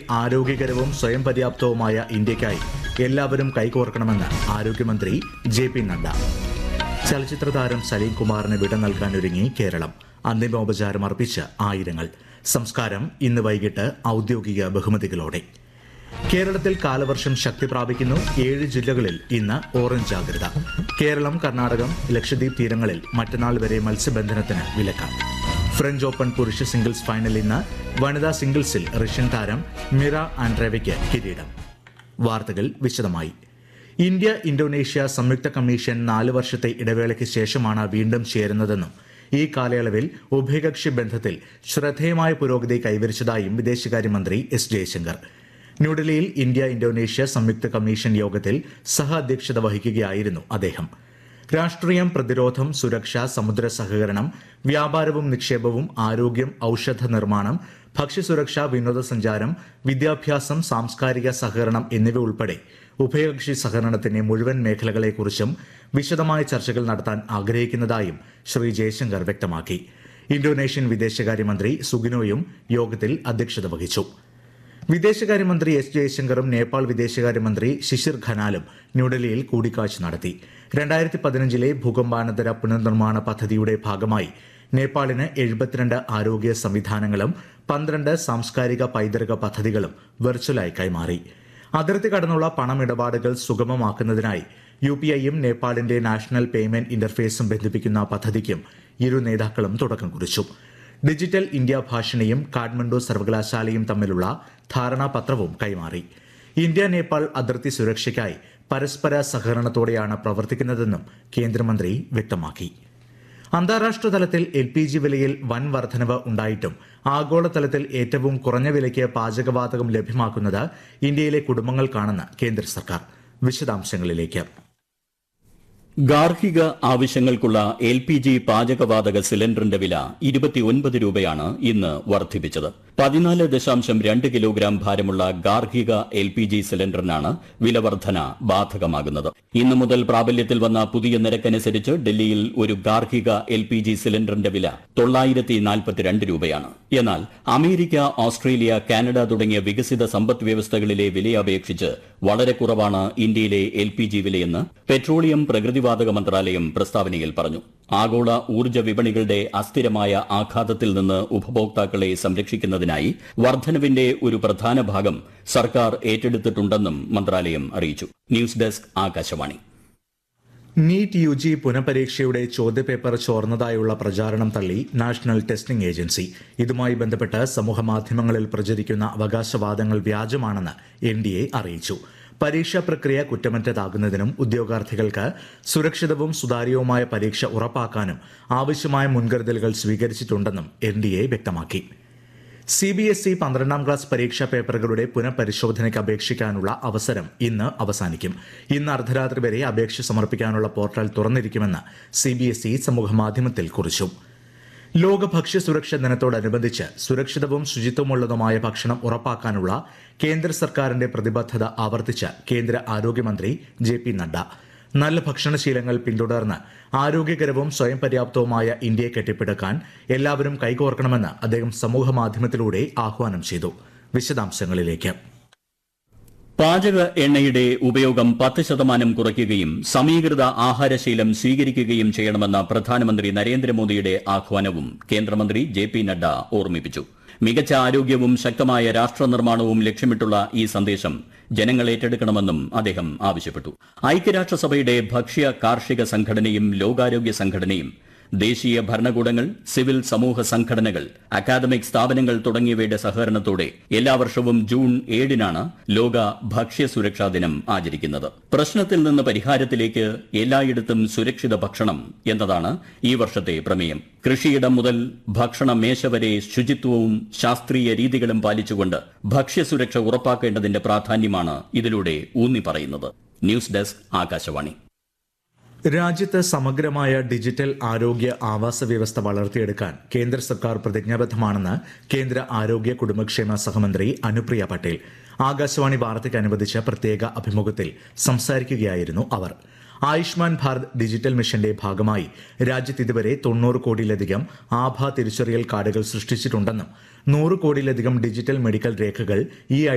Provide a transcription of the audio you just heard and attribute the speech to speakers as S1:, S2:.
S1: ആരോഗ്യകരവും സ്വയം പര്യാപ്തവുമായ ഇന്ത്യയ്ക്കായി എല്ലാവരും കൈകോർക്കണമെന്ന് ആരോഗ്യമന്ത്രി ജെ പി നഡ്ഡ ചലച്ചിത്ര താരം സലീം കുമാറിന് വിട നൽകാനൊരുങ്ങി കേരളം അന്തിമോപചാരം അർപ്പിച്ച് ആയിരങ്ങൾ സംസ്കാരം ഇന്ന് വൈകിട്ട് ഔദ്യോഗിക ബഹുമതികളോടെ കേരളത്തിൽ കാലവർഷം ശക്തി പ്രാപിക്കുന്നു ഏഴ് ജില്ലകളിൽ ഇന്ന് ഓറഞ്ച് ജാഗ്രത കേരളം കർണാടകം ലക്ഷദ്വീപ് തീരങ്ങളിൽ മറ്റന്നാൾ വരെ മത്സ്യബന്ധനത്തിന് വിലക്ക് ഫ്രഞ്ച് ഓപ്പൺ പുരുഷ സിംഗിൾസ് ഫൈനൽ ഇന്ന് വനിതാ സിംഗിൾസിൽ റഷ്യൻ താരം മിറ ആൻഡ്രേവയ്ക്ക് കിരീടം വാർത്തകൾ വിശദമായി ഇന്ത്യ ഇന്തോനേഷ്യ സംയുക്ത കമ്മീഷൻ നാല് വർഷത്തെ ഇടവേളയ്ക്ക് ശേഷമാണ് വീണ്ടും ചേരുന്നതെന്നും ഈ കാലയളവിൽ ഉഭയകക്ഷി ബന്ധത്തിൽ ശ്രദ്ധേയമായ പുരോഗതി കൈവരിച്ചതായും വിദേശകാര്യമന്ത്രി എസ് ജയശങ്കർ ന്യൂഡൽഹിയിൽ ഇന്ത്യ ഇന്തോനേഷ്യ സംയുക്ത കമ്മീഷൻ യോഗത്തിൽ സഹ അധ്യക്ഷത വഹിക്കുകയായിരുന്നു അദ്ദേഹം രാഷ്ട്രീയം പ്രതിരോധം സുരക്ഷ സമുദ്ര സഹകരണം വ്യാപാരവും നിക്ഷേപവും ആരോഗ്യം ഔഷധ നിർമ്മാണം ഭക്ഷ്യസുരക്ഷ വിനോദസഞ്ചാരം വിദ്യാഭ്യാസം സാംസ്കാരിക സഹകരണം എന്നിവ ഉൾപ്പെടെ ഉഭയകക്ഷി സഹകരണത്തിന്റെ മുഴുവൻ മേഖലകളെക്കുറിച്ചും വിശദമായ ചർച്ചകൾ നടത്താൻ ആഗ്രഹിക്കുന്നതായും ശ്രീ ജയശങ്കർ വ്യക്തമാക്കി ഇന്തോനേഷ്യൻ വിദേശകാര്യമന്ത്രി സുഗിനോയും യോഗത്തിൽ അധ്യക്ഷത വഹിച്ചു വിദേശകാര്യമന്ത്രി എസ് ജയശങ്കറും നേപ്പാൾ വിദേശകാര്യമന്ത്രി ശിശിർ ഖനാലും ന്യൂഡൽഹിയിൽ കൂടിക്കാഴ്ച നടത്തി രണ്ടായിരത്തി പതിനഞ്ചിലെ ഭൂകമ്പാനന്തര പുനർനിർമ്മാണ പദ്ധതിയുടെ ഭാഗമായി നേപ്പാളിന് എഴുപത്തിരണ്ട് ആരോഗ്യ സംവിധാനങ്ങളും പന്ത്രണ്ട് സാംസ്കാരിക പൈതൃക പദ്ധതികളും വെർച്വലായി കൈമാറി അതിർത്തി കടന്നുള്ള പണമിടപാടുകൾ സുഗമമാക്കുന്നതിനായി യു പി ഐയും നേപ്പാളിന്റെ നാഷണൽ പേയ്മെന്റ് ഇന്റർഫേസും ബന്ധിപ്പിക്കുന്ന പദ്ധതിക്കും ഇരു നേതാക്കളും തുടക്കം കുറിച്ചു ഡിജിറ്റൽ ഇന്ത്യ ഭാഷണിയും കാഠ്മണ്ഡു സർവകലാശാലയും തമ്മിലുള്ള ധാരണാപത്രവും കൈമാറി ഇന്ത്യ നേപ്പാൾ അതിർത്തി സുരക്ഷയ്ക്കായി പരസ്പര സഹകരണത്തോടെയാണ് പ്രവർത്തിക്കുന്നതെന്നും കേന്ദ്രമന്ത്രി വ്യക്തമാക്കി അന്താരാഷ്ട്ര തലത്തിൽ എൽ പി ജി വിലയിൽ വൻ വർധനവ് ഉണ്ടായിട്ടും ആഗോളതലത്തിൽ ഏറ്റവും കുറഞ്ഞ വിലയ്ക്ക് പാചകവാതകം ലഭ്യമാക്കുന്നത് ഇന്ത്യയിലെ കുടുംബങ്ങൾക്കാണെന്ന് കേന്ദ്ര സർക്കാർ വിശദാംശങ്ങളിലേക്ക്
S2: ഗാർഹിക ആവശ്യങ്ങൾക്കുള്ള എൽ പി ജി പാചകവാതക സിലിണ്ടറിന്റെ വില ഇരുപത്തിയൊൻപത് രൂപയാണ് ഇന്ന് വർദ്ധിപ്പിച്ചത് പതിനാല് ദശാംശം രണ്ട് കിലോഗ്രാം ഭാരമുള്ള ഗാർഹിക എൽ പി ജി സിലിണ്ടറിനാണ് വില വർധന ബാധകമാകുന്നത് ഇന്നു മുതൽ പ്രാബല്യത്തിൽ വന്ന പുതിയ നിരക്കനുസരിച്ച് ഡൽഹിയിൽ ഒരു ഗാർഹിക എൽ പി ജി സിലിണ്ടറിന്റെ വില തൊള്ളായിരത്തി നാൽപ്പത്തിരണ്ട് രൂപയാണ് എന്നാൽ അമേരിക്ക ഓസ്ട്രേലിയ കാനഡ തുടങ്ങിയ വികസിത സമ്പദ് വ്യവസ്ഥകളിലെ വിലയെ അപേക്ഷിച്ച് വളരെ കുറവാണ് ഇന്ത്യയിലെ എൽ പി ജി വിലയെന്ന് പെട്രോളിയം പ്രകൃതിവാതക മന്ത്രാലയം പ്രസ്താവനയിൽ പറഞ്ഞു ആഗോള ഊർജ്ജ വിപണികളുടെ അസ്ഥിരമായ ആഘാതത്തിൽ നിന്ന് ഉപഭോക്താക്കളെ സംരക്ഷിക്കുന്നതിനായി വർധനവിന്റെ ഒരു പ്രധാന ഭാഗം സർക്കാർ ഏറ്റെടുത്തിട്ടുണ്ടെന്നും മന്ത്രാലയം അറിയിച്ചു news desk Akashvani
S1: NEET U G പുനഃപരീക്ഷയുടെ ചോദ്യപേപ്പർ ചോർന്നതായുള്ള പ്രചാരണം തള്ളി നാഷണൽ ടെസ്റ്റിംഗ് ഏജൻസി ഇതുമായി ബന്ധപ്പെട്ട് സമൂഹമാധ്യമങ്ങളിൽ പ്രചരിക്കുന്ന അവകാശവാദങ്ങൾ വ്യാജമാണെന്ന് എൻ ഡി എ അറിയിച്ചു പരീക്ഷാ പ്രക്രിയ കുറ്റമറ്റതാകുന്നതിനും ഉദ്യോഗാർത്ഥികൾക്ക് സുരക്ഷിതവും സുതാര്യവുമായ പരീക്ഷ ഉറപ്പാക്കാനും ആവശ്യമായ മുൻകരുതലുകൾ സ്വീകരിച്ചിട്ടുണ്ടെന്നും എൻ ഡി എ വ്യക്തമാക്കി സി ബി എസ് ഇ പന്ത്രണ്ടാം ക്ലാസ് പരീക്ഷാ പേപ്പറുകളുടെ പുനഃപരിശോധനയ്ക്ക് അപേക്ഷിക്കാനുള്ള അവസരം ഇന്ന് അവസാനിക്കും ഇന്ന് അർദ്ധരാത്രി വരെ അപേക്ഷ സമർപ്പിക്കാനുള്ള പോർട്ടൽ തുറന്നിരിക്കുമെന്ന് സി ബി എസ് ഇ സമൂഹമാധ്യമത്തിൽ കുറിച്ചു ലോക ഭക്ഷ്യ സുരക്ഷാ ദിനത്തോടനുബന്ധിച്ച് സുരക്ഷിതവും ശുചിത്വമുള്ളതുമായ ഭക്ഷണം ഉറപ്പാക്കാനുള്ള കേന്ദ്ര സർക്കാരിന്റെ പ്രതിബദ്ധത ആവർത്തിച്ച് കേന്ദ്ര ആരോഗ്യമന്ത്രി ജെ പി നഡ്ഡ നല്ല ഭക്ഷണശീലങ്ങൾ പിന്തുടർന്ന് ആരോഗ്യകരവും സ്വയം പര്യാപ്തവുമായ ഇന്ത്യയെ കെട്ടിപ്പടുക്കാൻ എല്ലാവരും കൈകോർക്കണമെന്ന് അദ്ദേഹം സമൂഹമാധ്യമത്തിലൂടെ ആഹ്വാനം ചെയ്തു വിശദാംശങ്ങളിലേക്ക്
S2: പാചക എണ്ണയുടെ ഉപയോഗം പത്ത് ശതമാനം കുറയ്ക്കുകയും സമീകൃത ആഹാരശീലം സ്വീകരിക്കുകയും ചെയ്യണമെന്ന പ്രധാനമന്ത്രി നരേന്ദ്രമോദിയുടെ ആഹ്വാനവും കേന്ദ്രമന്ത്രി ജെ പി നഡ്ഡ ഓർമ്മിപ്പിച്ചു മികച്ച ആരോഗ്യവും ശക്തമായ രാഷ്ട്ര നിർമ്മാണവും ലക്ഷ്യമിട്ടുള്ള ഈ സന്ദേശം ജനങ്ങൾ ഏറ്റെടുക്കണമെന്നും അദ്ദേഹം ആവശ്യപ്പെട്ടു ഐക്യരാഷ്ട്രസഭയുടെ ഭക്ഷ്യ കാർഷിക സംഘടനയും ലോകാരോഗ്യ സംഘടനയും ദേശീയ ഭരണകൂടങ്ങൾ സിവിൽ സമൂഹ സംഘടനകൾ അക്കാദമിക് സ്ഥാപനങ്ങൾ തുടങ്ങിയവയുടെ സഹകരണത്തോടെ എല്ലാ വർഷവും ജൂൺ ഏഴിനാണ് ലോക ഭക്ഷ്യ സുരക്ഷാ ദിനം ആചരിക്കുന്നത് പ്രശ്നത്തിൽ നിന്ന് പരിഹാരത്തിലേക്ക് എല്ലായിടത്തും സുരക്ഷിത ഭക്ഷണം എന്നതാണ് ഈ വർഷത്തെ പ്രമേയം കൃഷിയിടം മുതൽ ഭക്ഷണ മേശ വരെ ശുചിത്വവും ശാസ്ത്രീയ രീതികളും പാലിച്ചുകൊണ്ട് ഭക്ഷ്യസുരക്ഷ ഉറപ്പാക്കേണ്ടതിന്റെ പ്രാധാന്യമാണ് ഇതിലൂടെ ഊന്നി പറയുന്നത് ന്യൂസ് ഡെസ്ക് ആകാശവാണി
S1: രാജ്യത്ത് സമഗ്രമായ ഡിജിറ്റൽ ആരോഗ്യ ആവാസ വ്യവസ്ഥ വളർത്തിയെടുക്കാൻ കേന്ദ്ര സർക്കാർ പ്രതിജ്ഞാബദ്ധമാണെന്ന് കേന്ദ്ര ആരോഗ്യ കുടുംബക്ഷേമ സഹമന്ത്രി അനുപ്രിയ പട്ടേൽ ആകാശവാണി വാർത്തയ്ക്ക് അനുവദിച്ച പ്രത്യേക അഭിമുഖത്തിൽ സംസാരിക്കുകയായിരുന്നു അവർ ആയുഷ്മാൻ ഭാരത് ഡിജിറ്റൽ മിഷന്റെ ഭാഗമായി രാജ്യത്ത് ഇതുവരെ തൊണ്ണൂറ് കോടിയിലധികം ആഭ തിരിച്ചറിയൽ കാർഡുകൾ സൃഷ്ടിച്ചിട്ടുണ്ടെന്നും നൂറ് കോടിയിലധികം ഡിജിറ്റൽ മെഡിക്കൽ രേഖകൾ ഈ